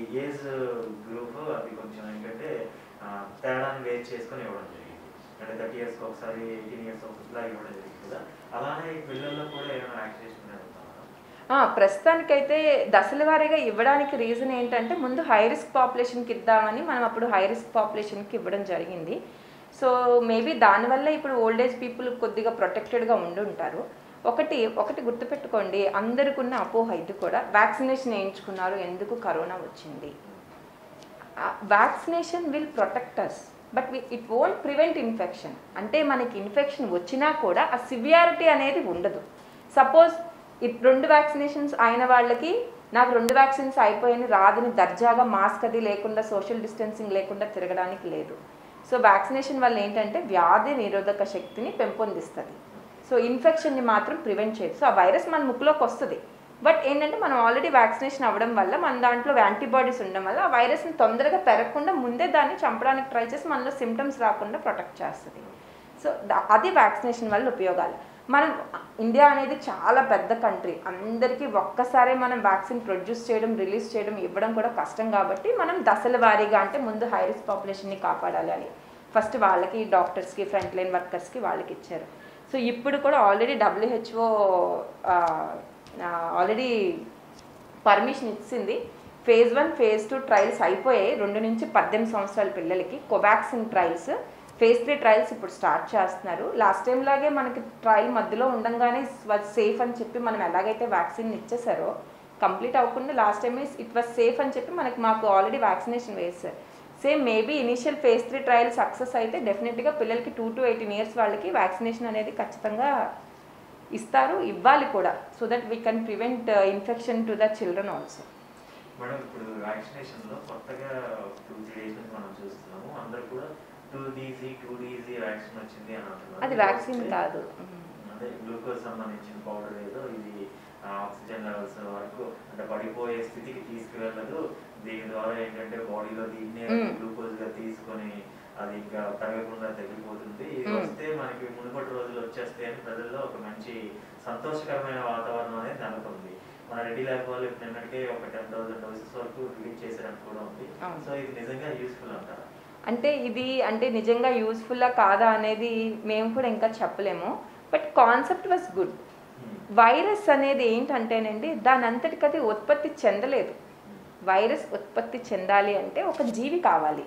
Age group అది కొంచెం ఏంటంటే ఆ, తేడాన్ని వేస్ట్ చేసుకొని ఇవ్వడం జరిగింది అంటే థర్టీ ఇయర్స్కి ఒకసారి ఎయిటీన్ ఇయర్స్ ఒకసారి ఇవ్వడం జరిగింది కదా అలానే ఈ పిల్లల్లో కూడా ఏమైనా వ్యాక్సినేషన్ జరుగుతుందా ఆ, ప్రస్తుతానికైతే దశల వారీగా ఇవ్వడానికి రీజన్ ఏంటంటే ముందు హై రిస్క్ పాపులేషన్కి ఇద్దామని మనం అప్పుడు హై రిస్క్ పాపులేషన్కి ఇవ్వడం జరిగింది సో మేబీ దానివల్ల ఇప్పుడు ఓల్డ్ ఏజ్ పీపుల్ కొద్దిగా ప్రొటెక్టెడ్గా ఉండి ఉంటారు ఒకటి ఒకటి గుర్తుపెట్టుకోండి అందరికి ఉన్న అపోహ ఇది కూడా వ్యాక్సినేషన్ వేయించుకున్నారు ఎందుకు కరోనా వచ్చింది vaccination will protect us but it won't prevent infection అంటే మనకి ఇన్ఫెక్షన్ వచ్చినా కూడా ఆ సివియారిటీ అనేది ఉండదు సపోజ్ రెండు వ్యాక్సినేషన్స్ అయిన వాళ్ళకి నాకు రెండు వ్యాక్సిన్స్ అయిపోయిన రాదని దర్జాగా మాస్క్ అది లేకుండా సోషల్ డిస్టెన్సింగ్ లేకుండా తిరగడానికి లేదు సో వ్యాక్సినేషన్ వల్ల ఏంటంటే వ్యాధి నిరోధక శక్తిని పెంపొందిస్తుంది సో ఇన్ఫెక్షన్ని మాత్రం ప్రివెంట్ చేయదు సో ఆ వైరస్ మన ముక్కులోకి వస్తుంది బట్ ఏంటంటే మనం ఆల్రెడీ వ్యాక్సినేషన్ అవ్వడం వల్ల మన దాంట్లో యాంటీబాడీస్ ఉండడం వల్ల ఆ వైరస్ని తొందరగా పెరగకుండా ముందే దాన్ని చంపడానికి ట్రై చేసి మనలో సిమ్టమ్స్ రాకుండా ప్రొటెక్ట్ చేస్తుంది సో ద- అది వ్యాక్సినేషన్ వల్ల ఉపయోగాలు మనం ఇండియా అనేది చాలా పెద్ద కంట్రీ అందరికీ ఒక్కసారే మనం వ్యాక్సిన్ ప్రొడ్యూస్ చేయడం రిలీజ్ చేయడం ఇవ్వడం కూడా కష్టం కాబట్టి మనం దశల వారీగా అంటే ముందు హై రిస్క్ పాపులేషన్ని కాపాడాలి అని ఫస్ట్ వాళ్ళకి డాక్టర్స్కి ఫ్రంట్ లైన్ వర్కర్స్కి వాళ్ళకి ఇచ్చారు సో ఇప్పుడు కూడా ఆల్రెడీ డబ్ల్యూహెచ్ఓ ఆల్రెడీ పర్మిషన్ ఇచ్చింది phase one phase two trials అయిపోయాయి రెండు నుంచి పద్దెనిమిది సంవత్సరాల పిల్లలకి Covaxin trials phase three trials ఇప్పుడు స్టార్ట్ చేస్తున్నారు లాస్ట్ టైం లాగే మనకి ట్రయల్ మధ్యలో ఉండంగానే సేఫ్ అని చెప్పి మనం ఎలాగైతే వ్యాక్సిన్ ఇచ్చేసారో కంప్లీట్ అవ్వకుండా last time it was safe అని చెప్పి మనకి మాకు ఆల్రెడీ వ్యాక్సినేషన్ వేస్తారు same maybe initial phase three trial success అయితే డెఫినెట్గా పిల్లలకి టూ టు ఎయిటీన్ ఇయర్స్ వాళ్ళకి వ్యాక్సినేషన్ అనేది ఖచ్చితంగా ఇస్తారు ఇవ్వాలి కూడా so that we can prevent infection to the children also madam ఇప్పుడు వ్యాక్సినేషన్ లో కొత్తగా టూ త్రీ డేస్ నుంచి మనం చూస్తున్నాము అందరు కూడా two DG two DG vaccine వచ్చింది అని అంటున్నారు అది వ్యాక్సిన్ కాదు అదే గ్లూకోజ్ సంబంధించిన పౌడర్ ఏదో ఇది ఆక్సిజన్ లెవెల్స్ వరకు అంటే పడిపోయే స్థితికి తీసుకువెళ్ళదు దీని ద్వారా ఏంటంటే బాడీలో దీన్నే Mm. గ్లూకోజ్ గా తీసుకొని అది ఇంకా పెరగకుండా తగ్గిపోతుంది ఇది Mm. వస్తే మనకి మునుపటి రోజులు వచ్చేస్తాయి అని ప్రజల్లో ఒక మంచి సంతోషకరమైన వాతావరణం అనేది నెలకొంది మన రెడీ ల్యాబ్ వాళ్ళు నిన్నటికే ఒక టెన్ థౌసండ్ డోసెస్ వరకు రిలీజ్ చేసినట్టు కూడా ఉంది అవును. సో ఇది నిజంగా యూస్ఫుల్ అంటారా అంటే ఇది అంటే నిజంగా యూస్ఫుల్లా కాదా అనేది మేము కూడా ఇంకా చెప్పలేము but concept was good virus అనేది ఏంటంటేనండి దాని అంతటికి అది ఉత్పత్తి చెందలేదు వైరస్ ఉత్పత్తి చెందాలి అంటే ఒక జీవి కావాలి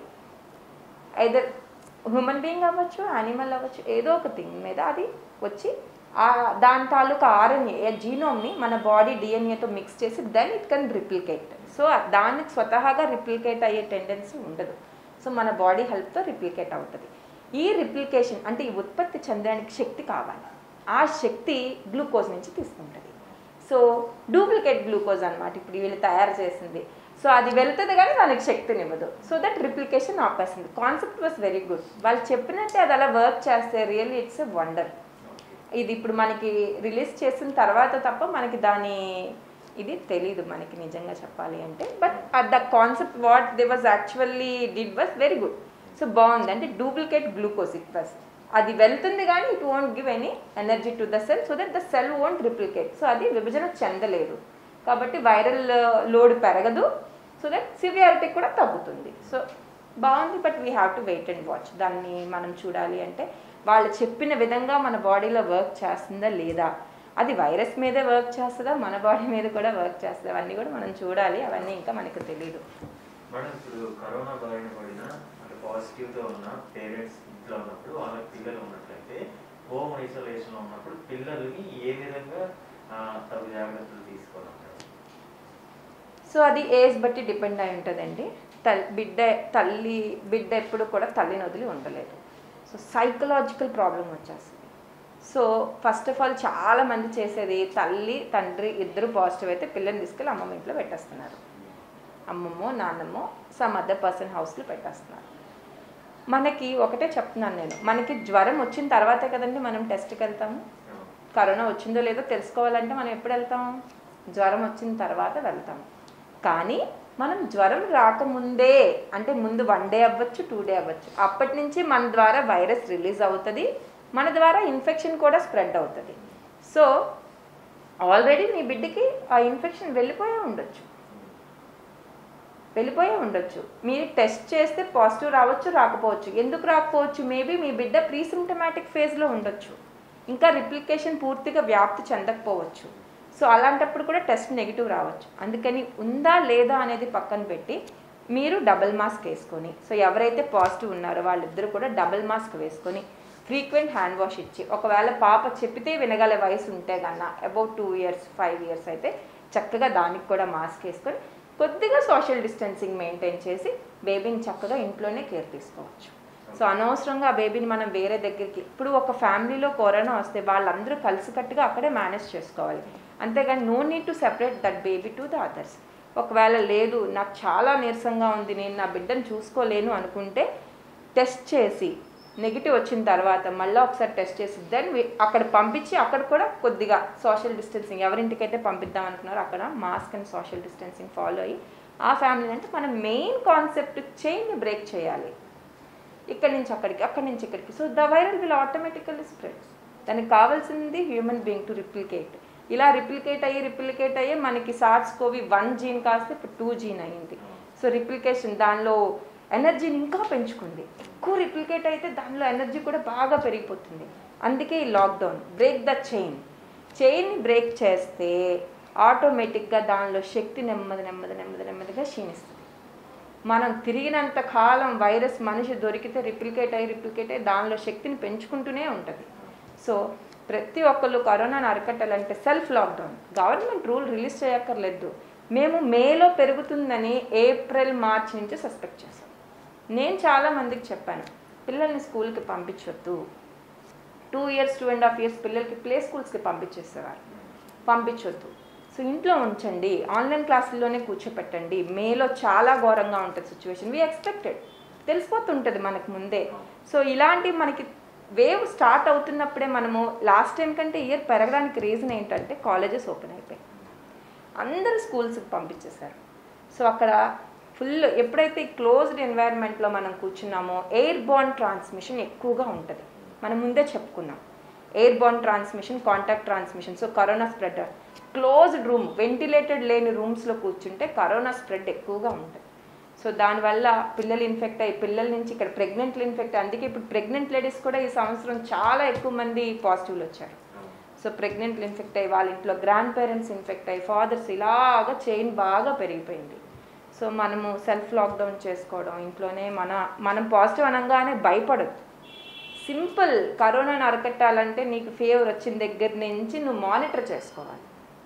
ఐదర్ హ్యూమన్ బీయింగ్ అవ్వచ్చు యానిమల్ అవ్వచ్చు ఏదో ఒక థింగ్ మీద అది వచ్చి ఆ దాని తాలూకా ఆర్ఎన్ఏ జీనోమ్ని మన బాడీ డిఎన్ఏతో మిక్స్ చేసి then it can replicate so దానికి స్వతహాగా రిప్లికేట్ అయ్యే టెండెన్సీ ఉండదు సో మన బాడీ హెల్ప్తో రిప్లికేట్ అవుతుంది ఈ రిప్లికేషన్ అంటే ఈ ఉత్పత్తి చెందడానికి శక్తి కావాలి ఆ శక్తి గ్లూకోజ్ నుంచి తీసుకుంటుంది సో డూప్లికేట్ గ్లూకోజ్ అన్నమాట ఇప్పుడు వీళ్ళు తయారు చేసింది సో అది వెళ్తుంది కానీ దానికి శక్తినివ్వదు సో దట్ రిప్లికేషన్ ఆపేసింది కాన్సెప్ట్ వాస్ వెరీ గుడ్ వాళ్ళు చెప్పినట్టే అది అలా వర్క్ చేస్తే రియల్లీ ఇట్స్ ఎ వండర్ ఇది ఇప్పుడు మనకి రిలీజ్ చేసిన తర్వాత తప్ప మనకి దాని ఇది తెలీదు మనకి నిజంగా చెప్పాలి అంటే but the concept what they was actually did was very good so బాగుంది అంటే డూప్లికేట్ గ్లూకోజ్ ఇట్ వాస్ అది వెళ్తుంది కానీ it won't give any energy to the cell so that the cell won't replicate so అది విభజన చెందలేదు కాబట్టి viral load పెరగదు సో దట్ సివియారిటీ కూడా తగ్గుతుంది సో బాగుంది but we have to wait and watch దాన్ని మనం చూడాలి అంటే వాళ్ళు చెప్పిన విధంగా మన బాడీలో వర్క్ చేస్తుందా లేదా అది వైరస్ మీదే వర్క్ చేస్తుందా మన బాడీ మీద కూడా వర్క్ చేస్తుందా అవన్నీ కూడా మనం చూడాలి అవన్నీ ఇంకా మనకు తెలియదు మేడం ఇప్పుడు కరోనా బారిన పడిన అంటే పాజిటివ్ తో ఉన్న పేరెంట్స్ ఇంట్లో ఉన్నప్పుడు వాళ్ళకి పిల్లలు ఉన్నట్లయితే హోమ్ ఐసోలేషన్ లో ఉన్నప్పుడు పిల్లల్ని ఏ విధంగా ఆ, తగు జాగ్రత్తలు తీసుకోవాలంటారు సో అది ఏజ్ బట్టి డిపెండ్ అయి ఉంటుందండి తల్ బిడ్డ తల్లి బిడ్డ ఎప్పుడు కూడా తల్లిని వదిలి ఉండలేదు సో సైకలాజికల్ ప్రాబ్లం వచ్చేస్తుంది సో ఫస్ట్ ఆఫ్ ఆల్ చాలా మంది చేసేది తల్లి తండ్రి ఇద్దరు పాజిటివ్ అయితే పిల్లని తీసుకెళ్ళి అమ్మమ్మ ఇంట్లో పెట్టేస్తున్నారు అమ్మమ్మో నాన్నమ్మో సమ్ అదర్ పర్సన్ హౌస్లో పెట్టేస్తున్నారు మనకి ఒకటే చెప్తున్నాను నేను మనకి జ్వరం వచ్చిన తర్వాతే కదండి మనం టెస్ట్కి వెళ్తాము కరోనా వచ్చిందో లేదో తెలుసుకోవాలంటే మనం ఎప్పుడు వెళ్తాం జ్వరం వచ్చిన తర్వాత వెళ్తాం కానీ మనం జ్వరం రాకముందే అంటే ముందు వన్ డే అవ్వచ్చు టూ డే అవ్వచ్చు అప్పటి నుంచి మన ద్వారా వైరస్ రిలీజ్ అవుతుంది మన ద్వారా ఇన్ఫెక్షన్ కూడా స్ప్రెడ్ అవుతుంది సో ఆల్రెడీ మీ బిడ్డకి ఆ ఇన్ఫెక్షన్ వెళ్ళిపోయే ఉండొచ్చు వెళ్ళిపోయే ఉండొచ్చు మీరు టెస్ట్ చేస్తే పాజిటివ్ రావచ్చు రాకపోవచ్చు ఎందుకు రాకపోవచ్చు మేబీ మీ బిడ్డ ప్రీసిమ్టమాటిక్ ఫేజ్లో ఉండొచ్చు ఇంకా రిప్లికేషన్ పూర్తిగా వ్యాప్తి చెందకపోవచ్చు సో అలాంటప్పుడు కూడా టెస్ట్ నెగిటివ్ రావచ్చు అందుకని ఉందా లేదా అనేది పక్కన పెట్టి మీరు డబుల్ మాస్క్ వేసుకొని సో ఎవరైతే పాజిటివ్ ఉన్నారో వాళ్ళిద్దరూ కూడా డబుల్ మాస్క్ వేసుకొని ఫ్రీక్వెంట్ హ్యాండ్ వాష్ ఇచ్చి ఒకవేళ పాప చెప్పితే వినగల వయసు ఉంటే కన్నా about two years five years అయితే చక్కగా దానికి కూడా మాస్క్ వేసుకొని కొద్దిగా సోషల్ డిస్టెన్సింగ్ మెయింటైన్ చేసి బేబీని చక్కగా ఇంట్లోనే కేర్ తీసుకోవచ్చు సో అనవసరంగా ఆ బేబీని మనం వేరే దగ్గరికి ఇప్పుడు ఒక ఫ్యామిలీలో కరోనా వస్తే వాళ్ళందరూ కలిసికట్టుగా అక్కడే మేనేజ్ చేసుకోవాలి అంతేగాని no need to separate that baby to the others ఒకవేళ లేదు నాకు చాలా నీరసంగా ఉంది నేను నా బిడ్డను చూసుకోలేను అనుకుంటే టెస్ట్ చేసి నెగిటివ్ వచ్చిన తర్వాత మళ్ళీ ఒకసారి టెస్ట్ చేసి దెన్ అక్కడ పంపించి అక్కడ కూడా కొద్దిగా సోషల్ డిస్టెన్సింగ్ ఎవరింటికైతే పంపిద్దాం అనుకున్నారో అక్కడ mask and social distancing follow అయ్యి ఆ ఫ్యామిలీ అంటే మనం మెయిన్ కాన్సెప్ట్ చైన్ని బ్రేక్ చేయాలి ఇక్కడి నుంచి అక్కడికి అక్కడి నుంచి ఇక్కడికి so the viral will automatically spread దానికి కావాల్సింది హ్యూమన్ బీయింగ్ టు రిప్లికేట్ ఇలా రిప్లికేట్ అయ్యి రిప్లికేట్ అయ్యి మనకి సార్స్ కోవి వన్ జీన్ కాస్త ఇప్పుడు టూ జీన్ అయ్యింది సో రిప్లికేషన్ దానిలో ఎనర్జీని ఇంకా పెంచుకుంది ఎక్కువ రిప్లికేట్ అయితే దానిలో ఎనర్జీ కూడా బాగా పెరిగిపోతుంది అందుకే ఈ లాక్డౌన్ బ్రేక్ ద చైన్ చైన్ని బ్రేక్ చేస్తే ఆటోమేటిక్గా దానిలో శక్తి నెమ్మది నెమ్మది నెమ్మది నెమ్మదిగా క్షీణిస్తుంది మనం తిరిగినంత కాలం వైరస్ మనిషి దొరికితే రిప్లికేట్ అయ్యి రిప్లికేట్ అయ్యి దానిలో శక్తిని పెంచుకుంటూనే ఉంటుంది సో ప్రతి ఒక్కళ్ళు కరోనాను అరికట్టాలంటే self lockdown government rule release చేయక్కర్లేదు మేము మేలో పెరుగుతుందని ఏప్రిల్ మార్చ్ నుంచి సస్పెక్ట్ చేశాం నేను చాలా మందికి చెప్పాను పిల్లల్ని స్కూల్కి పంపించొద్దు two years two and half years పిల్లలకి ప్లే స్కూల్స్కి పంపించేసేవారు పంపించొద్దు సో ఇంట్లో ఉంచండి ఆన్లైన్ క్లాసుల్లోనే కూర్చోపెట్టండి మేలో చాలా ఘోరంగా ఉంటుంది సిచ్యువేషన్ వీ ఎక్స్పెక్టెడ్ తెలిసిపోతుంటుంది మనకు ముందే సో ఇలాంటి మనకి వేవ్ స్టార్ట్ అవుతున్నప్పుడే మనము లాస్ట్ టైం కంటే ఇయర్ పెరగడానికి రీజన్ ఏంటంటే కాలేజెస్ ఓపెన్ అయిపోయాయి అందరూ స్కూల్స్కి పంపించేశారు సో అక్కడ ఫుల్ ఎప్పుడైతే క్లోజ్డ్ ఎన్వైరన్మెంట్లో మనం కూర్చున్నామో ఎయిర్ బాండ్ ట్రాన్స్మిషన్ ఎక్కువగా ఉంటుంది మనం ముందే చెప్పుకున్నాం airborne transmission contact transmission so corona spread closed room ventilated లేని రూమ్స్లో కూర్చుంటే కరోనా స్ప్రెడ్ ఎక్కువగా ఉంటుంది సో దానివల్ల పిల్లలు ఇన్ఫెక్ట్ అయ్యి పిల్లల నుంచి ఇక్కడ ప్రెగ్నెంట్లు ఇన్ఫెక్ట్ అందుకే ఇప్పుడు ప్రెగ్నెంట్ లేడీస్ కూడా ఈ సంవత్సరం చాలా ఎక్కువ మంది పాజిటివ్లు వచ్చారు సో ప్రెగ్నెంట్లు ఇన్ఫెక్ట్ అయ్యి వాళ్ళ ఇంట్లో గ్రాండ్ పేరెంట్స్ ఇన్ఫెక్ట్ అయ్యి ఫాదర్స్ ఇలాగా చైన్ బాగా పెరిగిపోయింది సో మనము సెల్ఫ్ లాక్డౌన్ చేసుకోవడం ఇంట్లోనే మన మనం పాజిటివ్ అనగానే భయపడద్దు సింపుల్ కరోనాను అరకట్టాలంటే నీకు ఫీవర్ వచ్చిన దగ్గర నుంచి నువ్వు మానిటర్ చేసుకోవాలి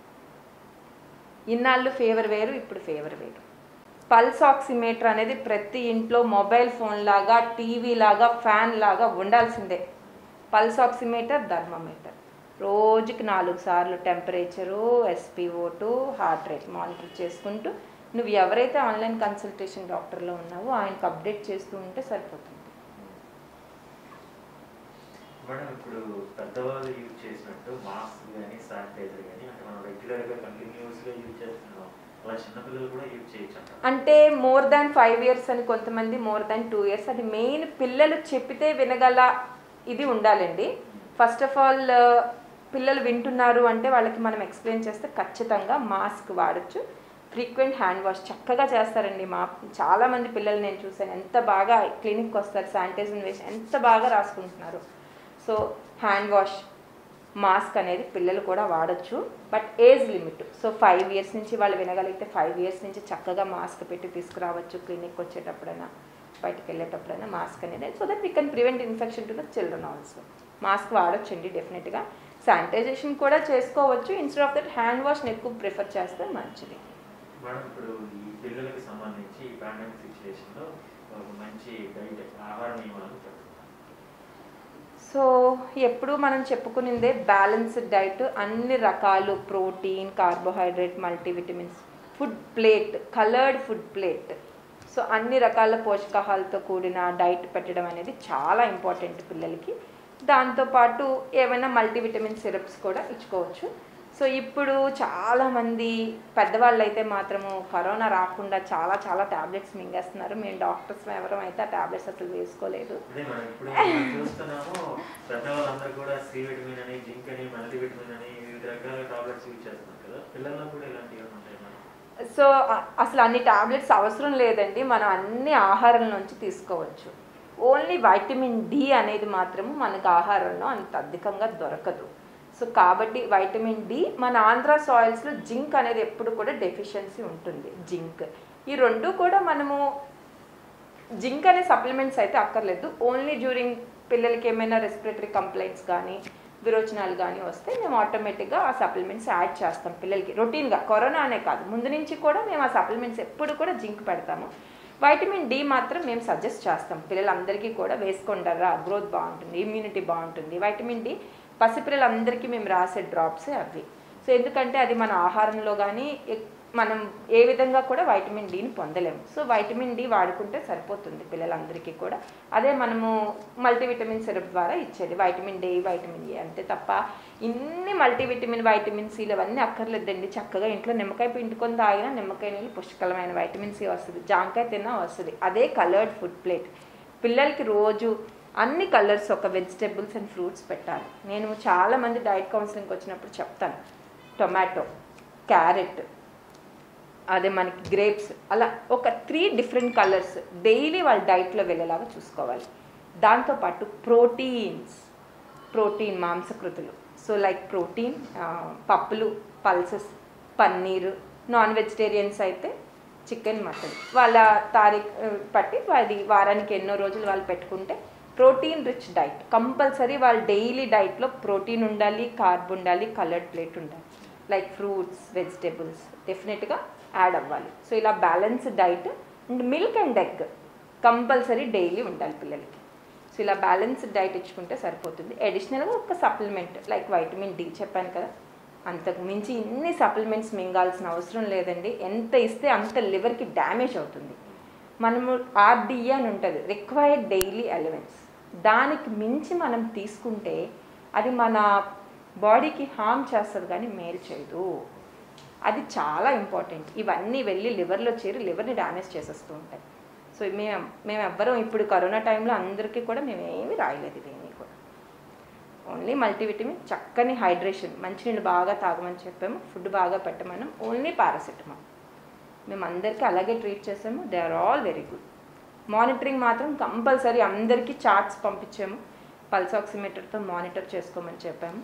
ఇన్నాళ్ళు ఫీవర్ వేరు ఇప్పుడు ఫీవర్ వేరు పల్స్ ఆక్సిమీటర్ అనేది ప్రతి ఇంట్లో మొబైల్ ఫోన్ లాగా టీవీ లాగా ఫ్యాన్ లాగా ఉండాల్సిందే పల్స్ ఆక్సిమీటర్ థర్మోమీటర్ రోజుకి నాలుగు సార్లు temperature SpO two heart rate monitor చేసుకుంటూ నువ్వు ఎవరైతే ఆన్లైన్ కన్సల్టేషన్ డాక్టర్లో ఉన్నావో ఆయనకు అప్డేట్ చేస్తూ ఉంటే సరిపోతుంది మేడం ఇప్పుడు పెద్దవాళ్ళు యూజ్ చేసినట్టు మాస్క్ కానీ శానిటైజర్ కానీ అంటే మనం రెగ్యులర్గా కంటిన్యూస్గా యూజ్ చేస్తున్నాం అలా చిన్నపిల్లలు కూడా యూజ్ చేయొచ్చు అంటారు అంటే మోర్ దాన్ ఫైవ్ ఇయర్స్ అని కొంతమంది మోర్ దాన్ టూ ఇయర్స్ అది మెయిన్ పిల్లలు చెప్పితే వినగల ఇది ఉండాలండి ఫస్ట్ ఆఫ్ ఆల్ పిల్లలు వింటున్నారు అంటే వాళ్ళకి మనం ఎక్స్ప్లెయిన్ చేస్తే ఖచ్చితంగా మాస్క్ వాడచ్చు ఫ్రీక్వెంట్ హ్యాండ్ వాష్ చక్కగా చేస్తారండి మా చాలా మంది పిల్లలు నేను చూసాను ఎంత బాగా క్లినిక్కి వస్తారు శానిటైజర్ వేసి ఎంత బాగా రాసుకుంటున్నారు సో హ్యాండ్ వాష్ మాస్క్ అనేది పిల్లలు కూడా వాడచ్చు but age limit so five years నుంచి వాళ్ళు వినగలిగితే ఫైవ్ ఇయర్స్ నుంచి చక్కగా మాస్క్ పెట్టి తీసుకురావచ్చు క్లినిక్ వచ్చేటప్పుడైనా బయటకు వెళ్ళేటప్పుడైనా మాస్క్ అనేది so that we can prevent infection to the children also mask వాడొచ్చండి డెఫినెట్గా శానిటైజేషన్ కూడా చేసుకోవచ్చు ఇన్స్టెడ్ ఆఫ్ దట్ హ్యాండ్ వాష్ని ఎక్కువ ప్రిఫర్ చేస్తే మంచిది మేడం ఇప్పుడు ఈ పిల్లలకి సంబంధించి ఈ పాండమిక్ సిచ్యువేషన్లో ఒక మంచి డైట్ ఆహార నియమాలు చెప్తున్నారు సో ఎప్పుడు మనం చెప్పుకునిందే బ్యాలెన్స్డ్ డైట్ అన్ని రకాలు protein carbohydrate multivitamins food plate coloured food plate so అన్ని రకాల పోషకాహాలతో కూడిన డైట్ పెట్టడం అనేది చాలా ఇంపార్టెంట్ పిల్లలకి దాంతోపాటు ఏమైనా మల్టీవిటమిన్ సిరప్స్ కూడా ఇచ్చుకోవచ్చు సో ఇప్పుడు చాలామంది పెద్దవాళ్ళు అయితే మాత్రము కరోనా రాకుండా చాలా చాలా ట్యాబ్లెట్స్ మింగేస్తున్నారు మేము డాక్టర్స్ ఎవరం అయితే ఆ ట్యాబ్లెట్స్ అసలు వేసుకోలేదు అదే మనం ఇప్పుడు మనం చూస్తున్నాము పెద్దవాళ్ళందరూ కూడా సి విటమిన్ అని జింక్ అని మల్టీ విటమిన్ అని వివిధ రకాల టాబ్లెట్స్ యూజ్ చేస్తున్నారు కదా పిల్లల్లో కూడా ఇలాంటివి ఏమైనా ఉంటాయి మేడం సో అ- అసలు అన్ని టాబ్లెట్స్ అవసరం లేదండి మనం అన్ని ఆహారం నుంచి తీసుకోవచ్చు ఓన్లీ వైటమిన్ డి అనేది మాత్రము మనకు ఆహారంలో అంత అధికంగా దొరకదు సో కాబట్టి వైటమిన్ డి మన ఆంధ్ర సాయిల్స్లో జింక్ అనేది ఎప్పుడు కూడా డెఫిషియన్సీ ఉంటుంది జింక్ ఈ రెండు కూడా మనము జింక్ అనే సప్లిమెంట్స్ అయితే అక్కర్లేదు ఓన్లీ డ్యూరింగ్ పిల్లలకి ఏమైనా రెస్పిరేటరీ కంప్లైంట్స్ కానీ విరోచనాలు కానీ వస్తే మేము ఆటోమేటిక్గా ఆ సప్లిమెంట్స్ యాడ్ చేస్తాం పిల్లలకి రొటీన్గా కరోనా అనే కాదు ముందు నుంచి కూడా మేము ఆ సప్లిమెంట్స్ ఎప్పుడు కూడా జింక్ పెడతాము వైటమిన్ డి మాత్రం మేము సజెస్ట్ చేస్తాం పిల్లలందరికీ కూడా వేసుకుంటారా గ్రోత్ బాగుంటుంది ఇమ్యూనిటీ బాగుంటుంది వైటమిన్ డి పసిపిల్లలందరికీ మేము రాసే డ్రాప్సే అవి సో ఎందుకంటే అది మన ఆహారంలో కానీ ఎక్- మనం ఏ విధంగా కూడా వైటమిన్ డిని పొందలేము సో వైటమిన్ డి వాడుకుంటే సరిపోతుంది పిల్లలందరికీ కూడా అదే మనము మల్టీవిటమిన్ సిరప్ ద్వారా ఇచ్చేది వైటమిన్ డి వైటమిన్ ఏ అంతే తప్ప ఇన్ని మల్టీవిటమిన్ వైటమిన్ సీలు అవన్నీ అక్కర్లేదండి చక్కగా ఇంట్లో నిమ్మకాయ పిండుకొని తాగినా నిమ్మకాయ నీళ్ళు పుష్కలమైన వైటమిన్ సి వస్తుంది జాంకాయ తిన్నా వస్తుంది అదే కలర్డ్ ఫుడ్ ప్లేట్ పిల్లలకి రోజు అన్ని కలర్స్ ఒక వెజిటేబుల్స్ అండ్ ఫ్రూట్స్ పెట్టాలి నేను చాలా మంది డైట్ కౌన్సిలింగ్కి వచ్చినప్పుడు చెప్తాను టొమాటో క్యారెట్ అదే మనకి గ్రేప్స్ అలా ఒక త్రీ డిఫరెంట్ కలర్స్ డైలీ వాళ్ళ డైట్లో వెళ్ళేలాగా చూసుకోవాలి దాంతోపాటు ప్రోటీన్స్ ప్రోటీన్ మాంసకృతులు సో లైక్ ప్రోటీన్ పప్పులు పల్సెస్ పన్నీరు నాన్ వెజిటేరియన్స్ అయితే చికెన్ మటన్ వాళ్ళ తారీఖు పట్టి అది వారానికి ఎన్నో రోజులు వాళ్ళు పెట్టుకుంటే ప్రోటీన్ రిచ్ డైట్ కంపల్సరీ వాళ్ళ డైలీ డైట్లో ప్రోటీన్ ఉండాలి కార్బ్ ఉండాలి కలర్డ్ ప్లేట్ ఉండాలి లైక్ ఫ్రూట్స్ వెజిటేబుల్స్ డెఫినెట్గా యాడ్ అవ్వాలి సో ఇలా balance diet and milk and egg compulsory daily ఉండాలి పిల్లలకి సో ఇలా బ్యాలెన్స్డ్ డైట్ ఇచ్చుకుంటే సరిపోతుంది అడిషనల్గా ఒక సప్లిమెంట్ లైక్ వైటమిన్ డి చెప్పాను కదా అంతకు మించి ఇన్ని సప్లిమెంట్స్ మింగాల్సిన అవసరం లేదండి ఎంత ఇస్తే అంత లివర్కి డ్యామేజ్ అవుతుంది మనము ఆర్డిఏ అని ఉంటుంది రిక్వైర్డ్ డైలీ ఎలిమెంట్స్ దానికి మించి మనం తీసుకుంటే అది మన బాడీకి హామ్ చేస్తుంది కానీ మేలు చేయదు అది చాలా ఇంపార్టెంట్ ఇవన్నీ వెళ్ళి లివర్లో చేరి లివర్ని డ్యామేజ్ చేసేస్తూ ఉంటాయి సో మేము మేము ఎవ్వరం ఇప్పుడు కరోనా టైంలో అందరికీ కూడా మేము ఏమీ రాయలేదు ఇవేమీ కూడా ఓన్లీ మల్టీవిటమిన్ చక్కని హైడ్రేషన్ మంచినీళ్ళు బాగా తాగమని చెప్పాము ఫుడ్ బాగా పెట్టమన్నాం ఓన్లీ పారాసెటమాల్ మేము అందరికీ అలాగే ట్రీట్ చేసాము they are all very good monitoring మాత్రం కంపల్సరీ అందరికీ చార్ట్స్ పంపించాము పల్స్ ఆక్సిమీటర్తో మానిటర్ చేసుకోమని చెప్పాము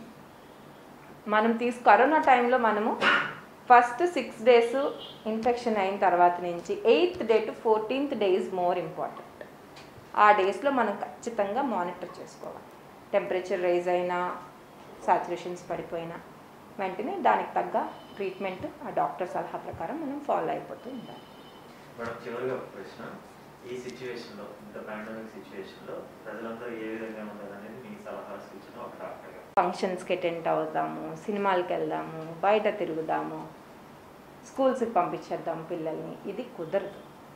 మనం తీసు కరోనా టైంలో మనము ఫస్ట్ సిక్స్ డేస్ ఇన్ఫెక్షన్ అయిన తర్వాత నుంచి eighth day to fourteenth day is more important ఆ డేస్లో మనం ఖచ్చితంగా మానిటర్ చేసుకోవాలి టెంపరేచర్ రైజ్ అయినా సాచురేషన్స్ పడిపోయినా వెంటనే దానికి తగ్గ ట్రీట్మెంట్ ఆ డాక్టర్ సలహా ప్రకారం మనం ఫాలో అయిపోతూ ఉండాలి మేడం చివరిగా ఒక ప్రశ్న ఈ సిచ్యువేషన్లో ఇంత పాండమిక్ సిచ్యువేషన్లో ప్రజలందరూ ఏ విధంగా ఉండాలనేది మీ సలహా సూచన ఒక డాక్టర్గా ఫంక్షన్స్కి అటెండ్ అవుదాము సినిమాలకు వెళ్దాము బయట తిరుగుదాము స్కూల్స్కి పంపించేద్దాం పిల్లల్ని ఇది కుదరదు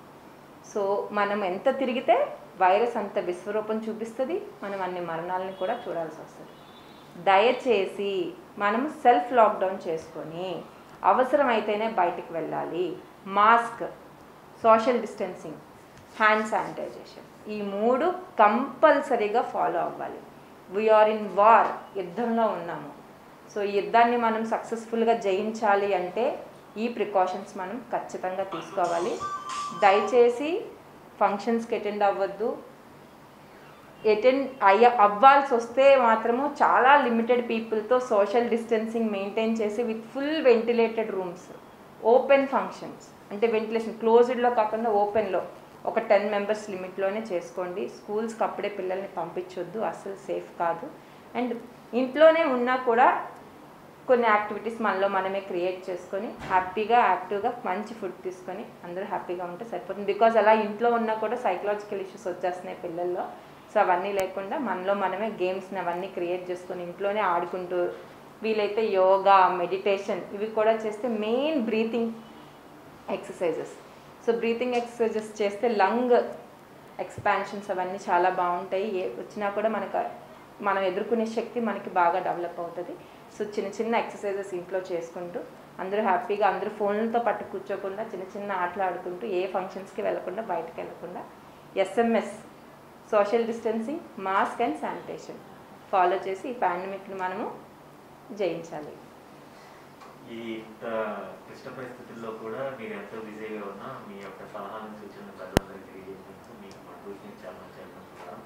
సో మనం ఎంత తిరిగితే వైరస్ అంత విశ్వరూపం చూపిస్తుంది మనం అన్ని మరణాలని కూడా చూడాల్సి వస్తుంది దయచేసి మనం సెల్ఫ్ లాక్డౌన్ చేసుకొని అవసరమైతేనే బయటికి వెళ్ళాలి mask social distancing hand sanitisation ఈ మూడు కంపల్సరీగా ఫాలో అవ్వాలి వీఆర్ ఇన్ వార్ యుద్ధంలో ఉన్నాము సో ఈ యుద్ధాన్ని మనం సక్సెస్ఫుల్గా జయించాలి అంటే ఈ ప్రికాషన్స్ మనం ఖచ్చితంగా తీసుకోవాలి దయచేసి ఫంక్షన్స్కి అటెండ్ అవ్వద్దు అటెండ్ అయ్య అవ్వాల్సి వస్తే మాత్రము చాలా లిమిటెడ్ పీపుల్తో సోషల్ డిస్టెన్సింగ్ మెయింటైన్ చేసి with full ventilated rooms open functions అంటే వెంటిలేషన్ క్లోజ్డ్లో కాకుండా ఓపెన్లో ఒక టెన్ మెంబర్స్ లిమిట్లోనే చేసుకోండి స్కూల్స్కి అప్పుడే పిల్లల్ని పంపించొద్దు అస్సలు సేఫ్ కాదు అండ్ ఇంట్లోనే ఉన్నా కూడా కొన్ని యాక్టివిటీస్ మనలో మనమే క్రియేట్ చేసుకొని హ్యాపీగా యాక్టివ్గా మంచి ఫుడ్ తీసుకొని అందరూ హ్యాపీగా ఉంటే సరిపోతుంది బికాజ్ అలా ఇంట్లో ఉన్నా కూడా సైకలాజికల్ ఇష్యూస్ వచ్చేస్తున్నాయి పిల్లల్లో సో అవన్నీ లేకుండా మనలో మనమే గేమ్స్ని అవన్నీ క్రియేట్ చేసుకొని ఇంట్లోనే ఆడుకుంటూ వీలైతే యోగా మెడిటేషన్ ఇవి కూడా చేస్తే main breathing exercises so breathing exercises చేస్తే లంగ్ ఎక్స్పాన్షన్స్ అవన్నీ చాలా బాగుంటాయి ఏ వచ్చినా కూడా మనకు మనం ఎదుర్కొనే శక్తి మనకి బాగా డెవలప్ అవుతుంది సో చిన్న చిన్న ఎక్సర్సైజెస్ ఇంట్లో చేసుకుంటూ అందరూ హ్యాపీగా అందరూ ఫోన్లతో పట్టు కూర్చోకుండా చిన్న చిన్న ఆటలు ఆడుకుంటూ ఏ ఫంక్షన్స్కి వెళ్ళకుండా బయటకు వెళ్ళకుండా SMS social distancing mask and sanitation follow చేసి ఈ పాండమిక్ని మనము జయించాలి ఈ ఇంత క్లిష్టమైన క్లిష్ట పరిస్థితుల్లో కూడా మీరు ఎంతో బిజీగా ఉన్నా మీ యొక్క సలహాలను సూచనలు ప్రజలందరికీ తెలియజేసినందుకు మీకు మా ట్యూషన్ చాలా మంచి అనుకుంటున్నాం